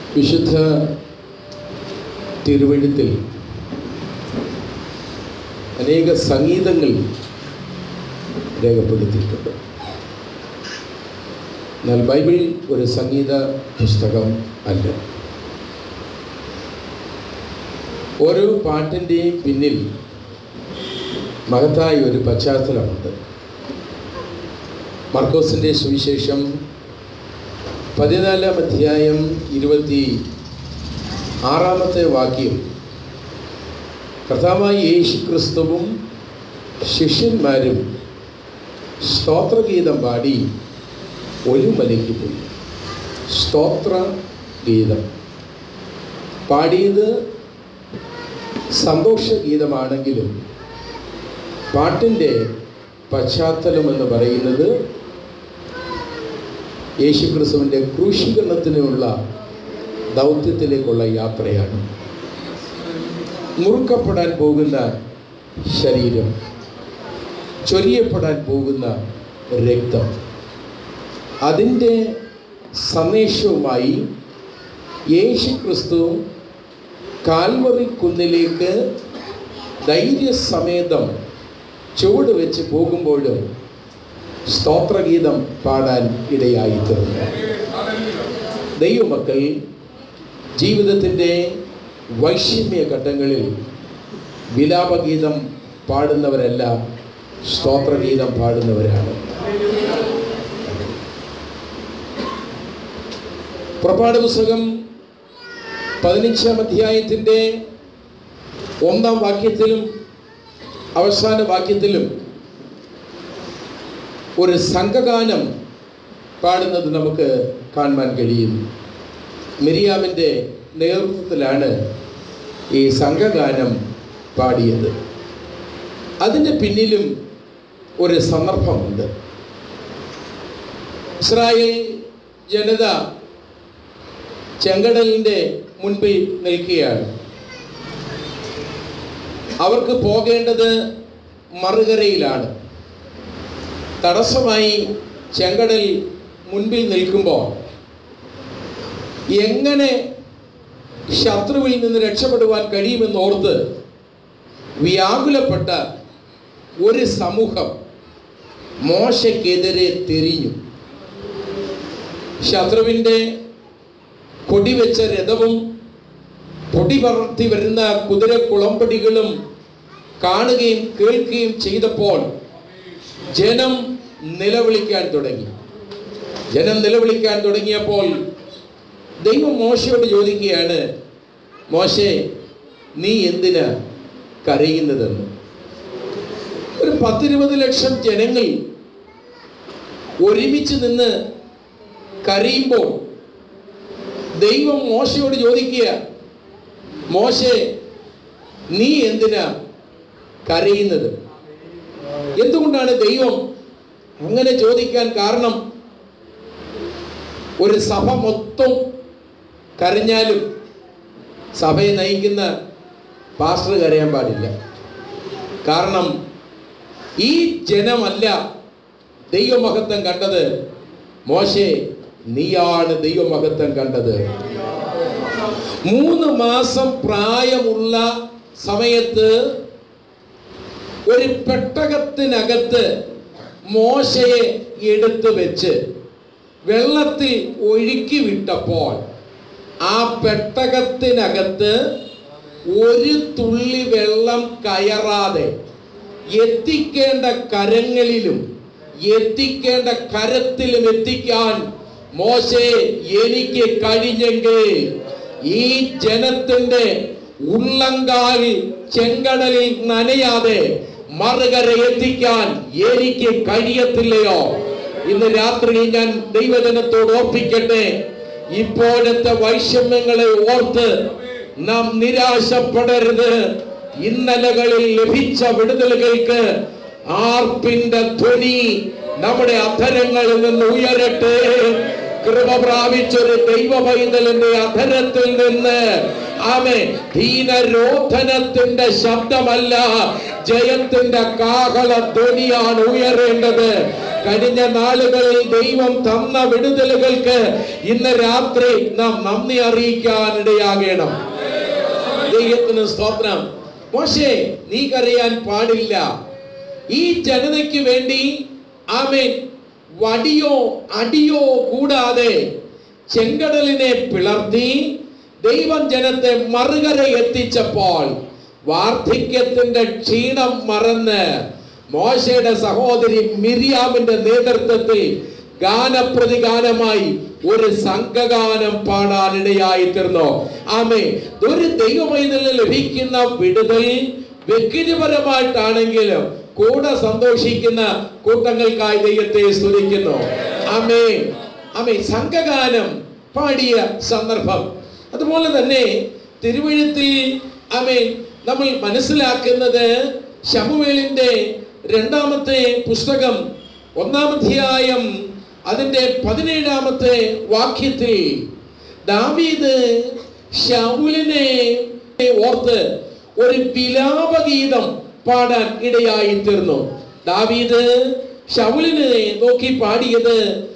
വിശുദ്ധ തിരുവഴുത്തിൽ അനേക സംഗീതങ്ങൾ രേഖപ്പെടുത്തിയിട്ടുണ്ട് എന്നാൽ ബൈബിൾ ഒരു സംഗീത പുസ്തകം അല്ല ഓരോ പാട്ടിൻ്റെയും പിന്നിൽ മഹത്തായ ഒരു പശ്ചാത്തലമുണ്ട് മർക്കോസിൻ്റെ സുവിശേഷം പതിനാലാം അധ്യായം ഇരുപത്തി ആറാമത്തെ വാക്യം കർത്താവായ യേശു ക്രിസ്തുവും ശിഷ്യന്മാരും സ്തോത്രഗീതം പാടി ഒരു മലയ്ക്ക് പോയി സ്തോത്ര ഗീതം പാടിയത് സന്തോഷഗീതമാണെങ്കിലും പാട്ടിൻ്റെ പശ്ചാത്തലം എന്ന് പറയുന്നത് യേശുക്രിസ്തുവിൻ്റെ ക്രൂശീകരണത്തിനുള്ള ദൗത്യത്തിലേക്കുള്ള യാത്രയാണ് മുറുക്കപ്പെടാൻ പോകുന്ന ശരീരം ചൊരിയപ്പെടാൻ പോകുന്ന രക്തം അതിൻ്റെ സന്ദേശവുമായി യേശു ക്രിസ്തു കാൽവറി കുന്നിലേക്ക് ധൈര്യസമേതം ചുവട് വെച്ച് പോകുമ്പോഴും സ്തോത്രഗീതം പാടാൻ ഇടയായിത്തീർന്നു ദൈവമക്കൾ ജീവിതത്തിൻ്റെ വൈഷമ്യ ഘട്ടങ്ങളിൽ വിലാപഗീതം പാടുന്നവരല്ല സ്തോത്രഗീതം പാടുന്നവരാണ് പുറപ്പാട് പുസ്തകം പതിനഞ്ചാം അധ്യായത്തിൻ്റെ ഒന്നാം വാക്യത്തിലും അവസാന വാക്യത്തിലും ഒരു സംഘഗാനം പാടുന്നത് നമുക്ക് കാണുവാൻ കഴിയും മിരിയാമിൻ്റെ നേതൃത്വത്തിലാണ് ഈ സംഘഗാനം പാടിയത് അതിൻ്റെ പിന്നിലും ഒരു സന്ദർഭമുണ്ട് ഇസ്രായേൽ ജനത ചെങ്കടലിൻ്റെ മുൻപിൽ നിൽക്കുകയാണ് അവർക്ക് പോകേണ്ടത് മറുകരയിലാണ് തടസ്സമായി ചെങ്കടൽ മുൻപിൽ നിൽക്കുമ്പോൾ എങ്ങനെ ശത്രുവിൽ നിന്ന് രക്ഷപ്പെടുവാൻ കഴിയുമെന്നോർത്ത് വ്യാകുലപ്പെട്ട ഒരു സമൂഹം മോശയ്ക്കെതിരെ തിരിഞ്ഞു ശത്രുവിൻ്റെ കൊടിവെച്ച രഥവും പൊടി പറത്തി വരുന്ന കുതിര കുളമ്പടികളും കാണുകയും കേൾക്കുകയും ചെയ്തപ്പോൾ ജനം നിലവിളിക്കാൻ തുടങ്ങി ജനം നിലവിളിക്കാൻ തുടങ്ങിയപ്പോൾ ദൈവം മോശയോട് ചോദിക്കുകയാണ് മോശെ നീ എന്തിനാ കരയുന്നതെന്ന് ഒരു പത്തിരുപത് ലക്ഷം ജനങ്ങൾ ഒരുമിച്ച് നിന്ന് കരയുമ്പോൾ ദൈവം മോശയോട് ചോദിക്കുക മോശെ നീ എന്തിനാ കരയുന്നത് എന്തുകൊണ്ടാണ് ദൈവം അങ്ങനെ ചോദിക്കാൻ കാരണം ഒരു സഭ മൊത്തം കരഞ്ഞാലും സഭയെ നയിക്കുന്ന പാസ്റ്റർ കരയാൻ പാടില്ല കാരണം ഈ ജനമല്ല ദൈവമഹത്വം കണ്ടത് മോശെ നീയാണ് ദൈവമഹത്വം കണ്ടത് മൂന്ന് മാസം പ്രായമുള്ള സമയത്ത് ഒരു പെട്ടകത്തിനകത്ത് മോശയെ എടുത്തു വെച്ച് വെള്ളത്തിൽ ഒഴുക്കി വിട്ടപ്പോൾ ആ പെട്ടകത്തിനകത്ത് ഒരു തുള്ളി വെള്ളം കയറാതെ എത്തിക്കേണ്ട കരങ്ങളിലും എത്തിക്കേണ്ട കരത്തിലും എത്തിക്കാൻ മോശെ എനിക്ക് കഴിഞ്ഞെങ്കിൽ ഈ ജനത്തിന്റെ ഉള്ളങ്കാൽ ചെങ്കടലിൽ നനയാതെ മറുകര എത്തിക്കാൻ എനിക്ക് കഴിയത്തില്ലയോ ഇന്ന് രാത്രി ഞാൻ ദൈവജനത്തോട് ഓർപ്പിക്കട്ടെ ഇപ്പോഴത്തെ വൈഷമ്യങ്ങളെ ഓർത്ത് നാം നിരാശപ്പെടരുത് ഇന്നലകളിൽ ലഭിച്ച വിടുതലുകൾക്ക് ആർപ്പിന്റെ ധ്വനി നമ്മുടെ അധരങ്ങളിൽ നിന്ന് ഉയരട്ടെ കൃപ പ്രാപിച്ചൊരു ദൈവ പൈതലിന്റെ അധരത്തിൽ നിന്ന് ആമേ ദീനരോധനത്തിന്റെ ശബ്ദമല്ല ജയത്തിന്റെ കാഹള ധ്വനിയാണ് ഉയരേണ്ടത് കഴിഞ്ഞ നാളുകളിൽ ദൈവം തന്ന വിടുതലുകൾക്ക് ഇന്ന് രാത്രി നാം നന്ദി അറിയിക്കാൻ ഇടയാകണം ദൈവത്തിന് സ്തോത്രം മോശേ നീ കരയാൻ പാടില്ല ഈ ജനതയ്ക്ക് വേണ്ടി ആമേൻ വടിയോ അടിയോ കൂടാതെ ചെങ്കടലിനെ പിളർത്തി ദൈവം ജനത്തെ മറുകര എത്തിച്ചപ്പോൾ വാർദ്ധക്യത്തിന്റെ ക്ഷീണം മറന്ന് മോശയുടെ സഹോദരി മിരിയാമിന്റെ നേതൃത്വത്തിൽ ഗാനപ്രതിഗാനമായി ഒരു സംഘഗാനം പാടാൻ ഇടയായി തീർന്നു ആമേ ഒരു ദൈവമൈതലിൽ ലഭിക്കുന്ന വിടുതൽ വ്യക്തിപരമായിട്ടാണെങ്കിലും കൂടെ സന്തോഷിക്കുന്ന കൂട്ടങ്ങൾക്കായി ദൈവത്തെ സ്തുതിക്കുന്നു ആമേ ആമേ സംഘഗാനം പാടിയ സന്ദർഭം അതുപോലെ തന്നെ തിരുവഴുത്തിൽ ആമേ നമ്മൾ മനസ്സിലാക്കുന്നത് ശമുവേലിന്റെ രണ്ടാമത്തെ പുസ്തകം ഒന്നാമധ്യായം അതിന്റെ പതിനേഴാമത്തെ വാക്യത്തിൽ ദാവീദ് ശൗലിനെ ഓർത്ത് ഒരു വിലാപഗീതം പാടാൻ ഇടയായി തീർന്നു ദാവീദ് ശൗലിനെ നോക്കി പാടിയത്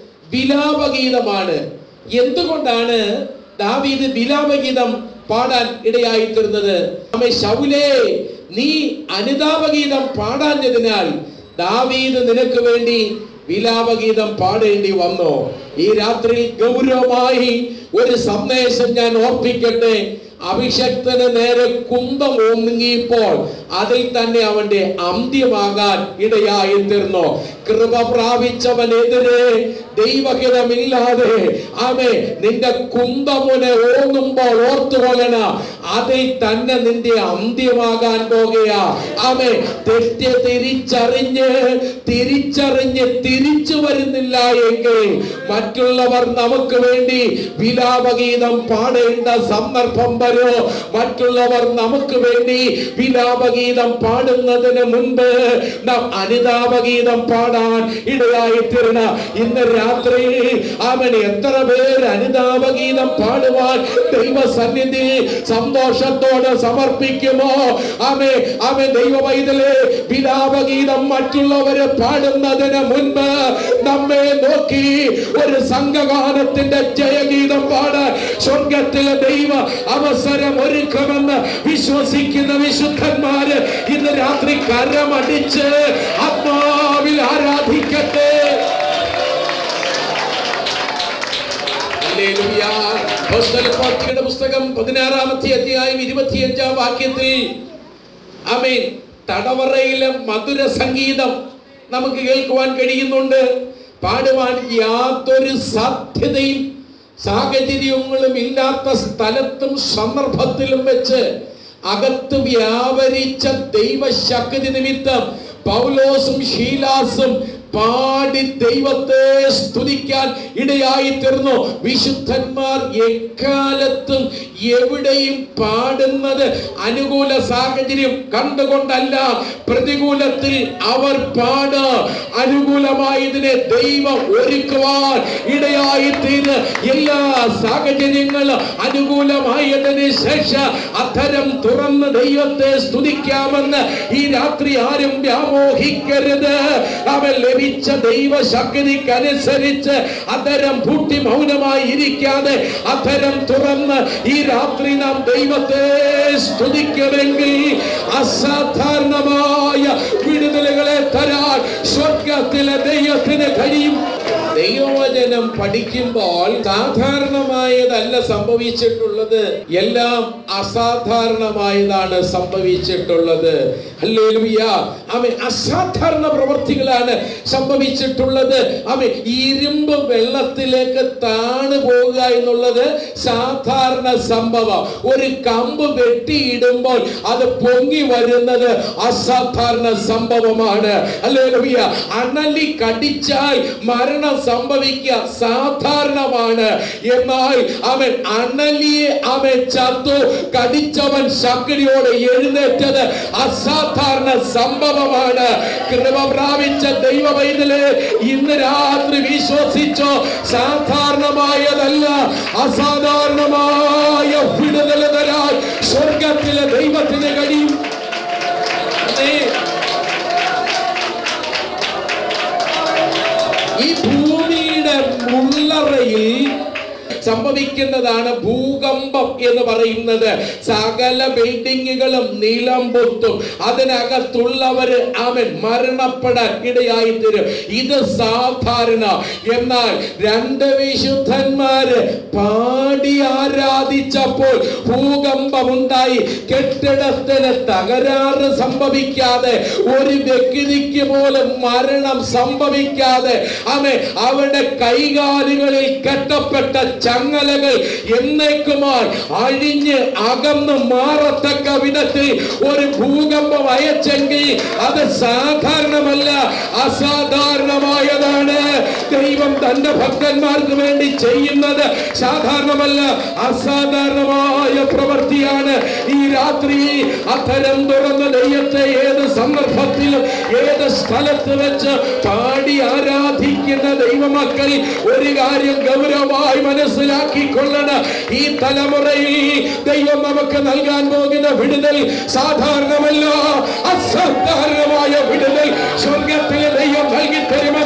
വിലാപഗീതമാണ് എന്തുകൊണ്ടാണ് ദാവീദ് വിലാപഗീതം പാടാൻ ഇടയായി തീർന്നത് അമ്മ ശൗലേ നീ അനുതാപഗീതം പാടാഞ്ഞതിനാൽ ദാവീദ് നിനക്ക് വേണ്ടി വിലാപഗീതം പാടേണ്ടി വന്നു ഈ രാത്രി ഗൗരവമായി ഒരു സന്ദേശം ഞാൻ ഓർപ്പിക്കട്ടെ അഭിഷക്തന് നേരെ കുന്തം ഓങ്ങുങ്ങിയപ്പോൾ അതിൽ തന്നെ അവന്റെ അന്ത്യമാകാൻ ഇടയായി തീർന്നു കൃപ പ്രാപിച്ചവനെതിരെ ദൈവഹിതമില്ലാതെ ആമേ നിന്റെ കുന്തമുനെ ഓങ്ങുമ്പോൾ ഓർത്തുകൊള്ളണ അതിൽ തന്നെ നിന്റെ അന്ത്യമാകാൻ പോകുകയാ ആമേ തെറ്റ് തിരിച്ചറിഞ്ഞ് തിരിച്ചറിഞ്ഞ് തിരിച്ചു വരുന്നില്ല എങ്കിൽ മറ്റുള്ളവർ നമുക്ക് വേണ്ടി വിലാപഗീതം പാടേണ്ട സന്ദർഭം വരോ മറ്റുള്ളവർ നമുക്ക് വേണ്ടി വിലാപഗീതം പാടുന്നതിന് മുൻപ് നാം അനുതാപഗീതം പാടാൻ ഇടയായി തീർന്ന ഇന്ന് രാത്രി അവൻ എത്ര പേര് അനുതാപഗീതം പാടുവാൻ ദൈവസന്നിധി സന്തോഷത്തോടെ സമർപ്പിക്കുമോ ആമേ ആമേ ദൈവ പൈതലേ വിലാപഗീതം മറ്റുള്ളവര് പാടുന്നതിന് മുൻപ് നമ്മെ നോക്കി ഒരു സംഘഗാനത്തിന്റെ ജയഗീതം പാടാൻ സ്വർഗത്തിലെ ദൈവ അവസരം ഒരുക്കുമെന്ന് വിശ്വസിക്കുന്ന വിശുദ്ധന്മാര് ഇന്ന് രാത്രി കരമടിച്ച് ആത്മാവിൽ ആരാധിക്കട്ടെ ഹല്ലേലൂയ. അപ്പോസ്തലപ്രവൃത്തികളുടെ പുസ്തകം പതിനാറാമത്തെ അധ്യായം ഇരുപത്തിയഞ്ചാം വാക്യത്തിൽ ആമേൻ തടവറയിലെ മധുര സംഗീതം നമുക്ക് കേൾക്കുവാൻ കഴിയുന്നുണ്ട് പാടുവാൻ യാതൊരു സാധ്യതയും സാഹചര്യങ്ങളും ഇല്ലാത്ത സ്ഥലത്തും സന്ദർഭത്തിലും വെച്ച് അകത്ത് വ്യാപരിച്ച ദൈവശക്തി നിമിത്തം പൗലോസും ഷീലാസും പാടി ദൈവത്തെ സ്തുതിക്കാൻ ഇടയായി തീർന്നു വിശുദ്ധന്മാർ എക്കാലത്തും എവിടെയും പാടുന്നത് അനുകൂല സാഹചര്യം കണ്ടുകൊണ്ടല്ല പ്രതികൂലത്തിൽ അവർ പാട് അനുകൂലമായതിനെ ദൈവം ഒരുക്കുവാൻ ഇടയായി തീർന്ന് എല്ലാ സാഹചര്യങ്ങളും അനുകൂലമായതിന് ശേഷം അത്തരം തുറന്ന് ദൈവത്തെ സ്തുതിക്കാമെന്ന് ഈ രാത്രി ആരും വ്യാമോഹിക്കരുത് അവൻ ലഭിച്ച ദൈവശക്തിക്കനുസരിച്ച് അത്തരം പൂട്ടി മൗനമായി ഇരിക്കാതെ അത്തരം തുറന്ന് ഈ രാത്രി നാം ദൈവത്തെ സ്തുതിക്കുമെങ്കിൽ അസാധാരണമായ വിടുതലുകളെ തരാൻ സ്വർഗത്തിലെ ദൈവത്തിന് കഴിയും ദൈവവചനം പഠിക്കുമ്പോൾ സാധാരണമായതല്ല സംഭവിച്ചിട്ടുള്ളത് എല്ലാം അസാധാരണമായതാണ് സംഭവിച്ചിട്ടുള്ളത് ഹല്ലേലൂയ ആമേ അസാധാരണ പ്രവൃത്തികളാണ് സംഭവിച്ചിട്ടുള്ളത് ആമേ ഇരുമ്പ് വെള്ളത്തിലേക്ക് താണു പോവുക എന്നുള്ളത് സാധാരണ സംഭവം ഒരു കമ്പ് വെട്ടിയിടുമ്പോൾ അത് പൊങ്ങി വരുന്നത് അസാധാരണ സംഭവമാണ് ഹല്ലേലൂയ അണലി കടിച്ചാൽ മരണം സംഭവിക്കുക സാധാരണമാണ് എന്നാൽ അവൻ അണലിയെ അവൻ ചത്തു കടിച്ചവൻ ശക്തിയോടെ എഴുന്നേറ്റത് അസാധാരണ സംഭവമാണ് കൃപ പ്രാപിച്ച ദൈവ പൈതല് ഇന്ന് രാത്രി വിശ്വസിച്ചോ സാധാരണമായതല്ല അസാധാരണമായ വിടുതൽ തരാൻ സ്വർഗത്തിലെ ദൈവത്തിന് കഴിയും അതെ ഈ ഭൂമിയുടെ ഉള്ളറയിൽ സംഭവിക്കുന്നതാണ് ഭൂകമ്പം എന്ന് പറയുന്നത് സകല ബിൽഡിങ്ങുകളും നിലം പൊത്തും അതിനകത്തുള്ളവര് അവൻ മരണപ്പെടാൻ ഇടയായി തരും ഇത് സാധാരണ എന്നാൽ രണ്ട് വിശുദ്ധന്മാര് പാടി ആരാധിച്ചപ്പോൾ ഭൂകമ്പമുണ്ടായി കെട്ടിടത്തിന് തകരാറ് സംഭവിക്കാതെ ഒരു വ്യക്തിക്ക് പോലും മരണം സംഭവിക്കാതെ അവൻ അവിടെ കൈകാലുകളിൽ കെട്ടപ്പെട്ട ചങ്ങലകൾ എന്നേക്കുമായി അഴിഞ്ഞ് അകന്ന് മാറത്തക്ക വിധത്തിൽ ഒരു ഭൂകമ്പം അയച്ചെങ്കിൽ അത് സാധാരണമല്ല അസാധാരണമായതാണ് ദൈവം തന്റെ ഭക്തന്മാർക്ക് വേണ്ടി ചെയ്യുന്നത് സാധാരണമല്ല അസാധാരണമായ പ്രവൃത്തിയാണ് ഈ രാത്രി അത്തരം തുറന്ന ദൈവത്തെ ഏത് സന്ദർഭത്തിലും ഏത് സ്ഥലത്ത് വെച്ച് പാടി ആരാധിക്കുന്ന ദൈവമക്കൾ ഒരു കാര്യം ഗൗരവമായി മനസ്സിലാക്കിക്കൊള്ളണം ഈ തലമുറയിൽ ദൈവം നമുക്ക് നൽകാൻ പോകുന്ന വിടുതൽ സാധാരണമല്ല അസാധാരണമായ വിടുതൽ സ്വർഗത്തിലെ ദൈവം നൽകി തരുമെന്ന്